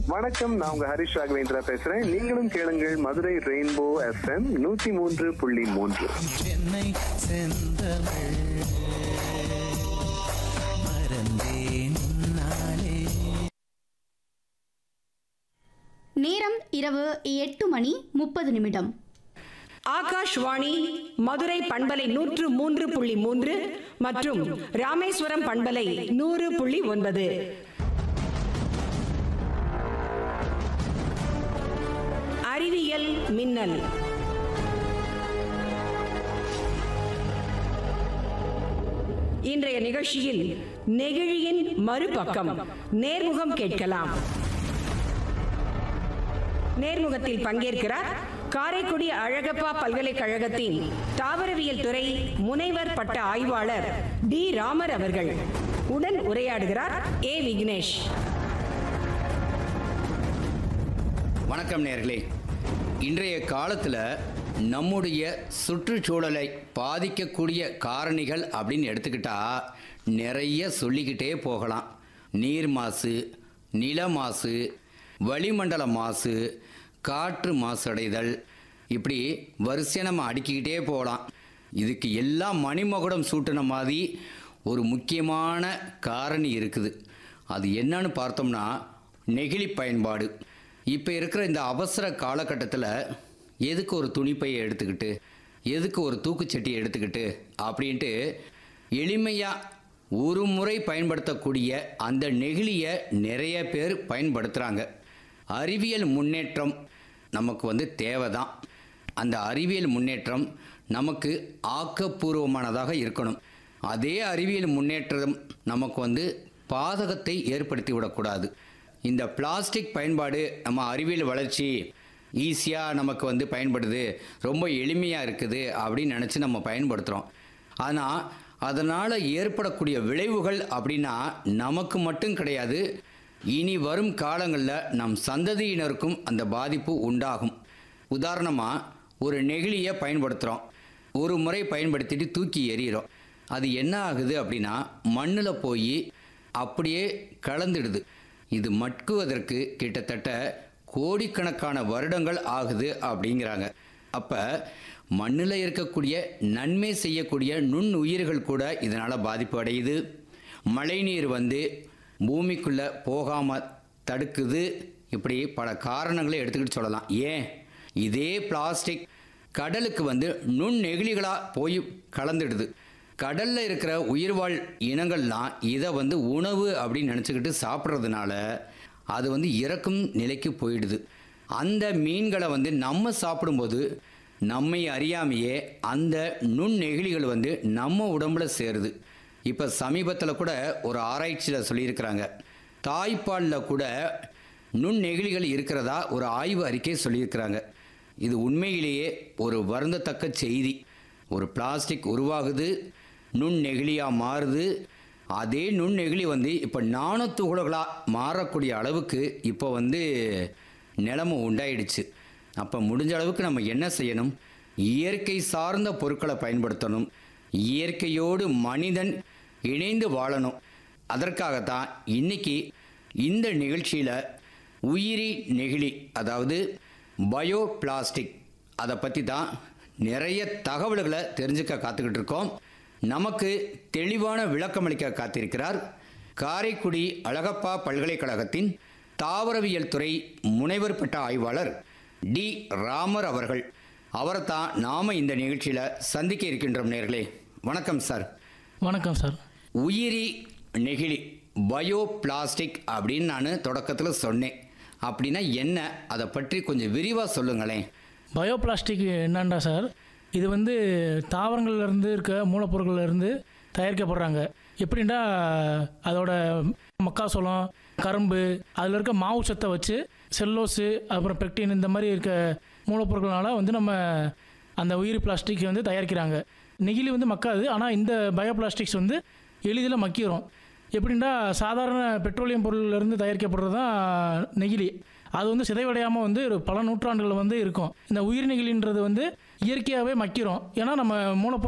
வணக்கம் நான் உங்க ஹரிஷ் ராகவேந்திரா பேசுறேன் நீங்களும் கேளுங்கள் மதுரை ரெயின்போ எஃப்எம் நூத்தி மூன்று புள்ளி மூன்று சென்னை செந்தமிழ் மறந்தேன் உன்னாலே நேரம் இரவு எட்டு மணி முப்பது நிமிடம் ஆகாஷ்வாணி மதுரை பண்பலை நூற்று மூன்று புள்ளி மூன்று மற்றும் ராமேஸ்வரம் பண்பலை நூறு புள்ளி ஒன்பது அறிவியல் மின்னல் இன்றைய நிகழ்ச்சியில் நெகிழியின் மறுபக்கம் நேர்முகம் கேட்கலாம் நேர்முகத்தில் பங்கேற்கிறார் காரைக்குடி அழகப்பா பல்கலைக்கழகத்தின் தாவரவியல் துறை முனைவர் பட்ட ஆய்வாளர் டி ராமர் அவர்கள் உடன் உரையாடுகிறார் ஏ விக்னேஷ் வணக்கம் நேர்களே இன்றைய காலத்தில் நம்முடைய சுற்றுச்சூழலை பாதிக்கக்கூடிய காரணிகள் அப்படின்னு எடுத்துக்கிட்டா நிறைய சொல்லிக்கிட்டே போகலாம் நீர் மாசு நில மாசு வளிமண்டல மாசு காற்று மாசடைதல் இப்படி வரிசையாக நம்ம அடுக்கிக்கிட்டே போகலாம் இதுக்கு எல்லாம் மணிமகுடம் சூட்டின மாதிரி ஒரு முக்கியமான காரணி இருக்குது அது என்னன்னு பார்த்தோம்னா நெகிழி பயன்பாடு இப்போ இருக்கிற இந்த அவசர காலகட்டத்தில் எதுக்கு ஒரு துணிப்பையை எடுத்துக்கிட்டு எதுக்கு ஒரு தூக்குச்சட்டியை எடுத்துக்கிட்டு அப்படின்ட்டு எளிமையாக ஒரு முறை பயன்படுத்தக்கூடிய அந்த நெகிழியை நிறைய பேர் பயன்படுத்துகிறாங்க அறிவியல் முன்னேற்றம் நமக்கு வந்து தேவைதான் அந்த அறிவியல் முன்னேற்றம் நமக்கு ஆக்கப்பூர்வமானதாக இருக்கணும் அதே அறிவியல் முன்னேற்றம் நமக்கு வந்து பாதகத்தை ஏற்படுத்தி விடக்கூடாது இந்த பிளாஸ்டிக் பயன்பாடு நம்ம அறிவியல் வளர்ச்சி ஈஸியாக நமக்கு வந்து பயன்படுது ரொம்ப எளிமையாக இருக்குது அப்படின்னு நினச்சி நம்ம பயன்படுத்துகிறோம் ஆனால் அதனால் ஏற்படக்கூடிய விளைவுகள் அப்படின்னா நமக்கு மட்டும் கிடையாது இனி வரும் காலங்களில் நம் சந்ததியினருக்கும் அந்த பாதிப்பு உண்டாகும் உதாரணமாக ஒரு நெகிழியை பயன்படுத்துகிறோம் ஒரு முறை பயன்படுத்திட்டு தூக்கி எறிகிறோம் அது என்ன ஆகுது அப்படின்னா மண்ணில் போய் அப்படியே கலந்துடுது இது மட்குவதற்கு கிட்டத்தட்ட கோடிக்கணக்கான வருடங்கள் ஆகுது அப்படிங்கிறாங்க அப்போ மண்ணில் இருக்கக்கூடிய நன்மை செய்யக்கூடிய நுண் உயிர்கள் கூட இதனால் பாதிப்பு அடையுது மழைநீர் வந்து பூமிக்குள்ளே போகாமல் தடுக்குது இப்படி பல காரணங்களை எடுத்துக்கிட்டு சொல்லலாம் ஏன் இதே பிளாஸ்டிக் கடலுக்கு வந்து நுண் நெகிழிகளாக போய் கலந்துடுது கடலில் இருக்கிற உயிர்வாழ் இனங்கள்லாம் இதை வந்து உணவு அப்படின்னு நினச்சிக்கிட்டு சாப்பிட்றதுனால அது வந்து இறக்கும் நிலைக்கு போயிடுது அந்த மீன்களை வந்து நம்ம சாப்பிடும்போது நம்மை அறியாமையே அந்த நுண் நெகிழிகள் வந்து நம்ம உடம்புல சேருது இப்போ சமீபத்தில் கூட ஒரு ஆராய்ச்சியில் சொல்லியிருக்கிறாங்க தாய்ப்பாலில் கூட நுண் நெகிழிகள் இருக்கிறதா ஒரு ஆய்வு அறிக்கை சொல்லியிருக்கிறாங்க இது உண்மையிலேயே ஒரு வருந்தத்தக்க செய்தி ஒரு பிளாஸ்டிக் உருவாகுது நுண் நெகிழியாக மாறுது அதே நுண் நெகிழி வந்து இப்போ நானோ துகள்களாக மாறக்கூடிய அளவுக்கு இப்போ வந்து நிலைமை உண்டாயிடுச்சு அப்போ முடிஞ்ச அளவுக்கு நம்ம என்ன செய்யணும் இயற்கை சார்ந்த பொருட்களை பயன்படுத்தணும் இயற்கையோடு மனிதன் இணைந்து வாழணும் அதற்காகத்தான் இன்னைக்கு இந்த நிகழ்ச்சியில் உயிரி நெகிழி அதாவது பயோ பிளாஸ்டிக் அதை பற்றி தான் நிறைய தகவல்களை தெரிஞ்சுக்க காத்துக்கிட்டு இருக்கோம் நமக்கு தெளிவான விளக்கமளிக்க காத்திருக்கிறார் காரைக்குடி அழகப்பா பல்கலைக்கழகத்தின் தாவரவியல் துறை முனைவர் பட்ட ஆய்வாளர் டி ராமர் அவர்கள் அவரை தான் நாம் இந்த நிகழ்ச்சியில் சந்திக்க இருக்கின்றோம் நேர்களே வணக்கம் சார் வணக்கம் சார் உயிரி நெகிழி பயோ பிளாஸ்டிக் அப்படின்னு நான் தொடக்கத்தில் சொன்னேன் அப்படின்னா என்ன அதை பற்றி கொஞ்சம் விரிவாக சொல்லுங்களேன் பயோ பிளாஸ்டிக் என்னண்டா சார் இது வந்து தாவரங்கள்ல இருந்து இருக்க மூலப்பொருட்கள்ல இருந்து தயாரிக்கப்படுறாங்க எப்படின்னா அதோட மக்காசோளம் கரும்பு அதில் இருக்க மாவு சத்தை வச்சு செல்லோஸு அப்புறம் பெக்டின் இந்த மாதிரி இருக்க மூலப்பொருட்களால் வந்து நம்ம அந்த உயிரி பிளாஸ்டிக் வந்து தயாரிக்கிறாங்க நெகிழி வந்து மக்காது ஆனால் இந்த பயோ பிளாஸ்டிக்ஸ் வந்து எளிதில் மக்கிரும் எப்படின்னா சாதாரண பெட்ரோலியம் பொருள்லேருந்து தயாரிக்கப்படுறது தான் நெகிழி அது வந்து சிதைவடையாமல் வந்து ஒரு பல நூற்றாண்டுகள் வந்து இருக்கும் இந்த உயிர் நெகிழின்றது வந்து இயற்கையாகவே மக்கிரும் ஏன்னா நம்ம மூலப்பொருள்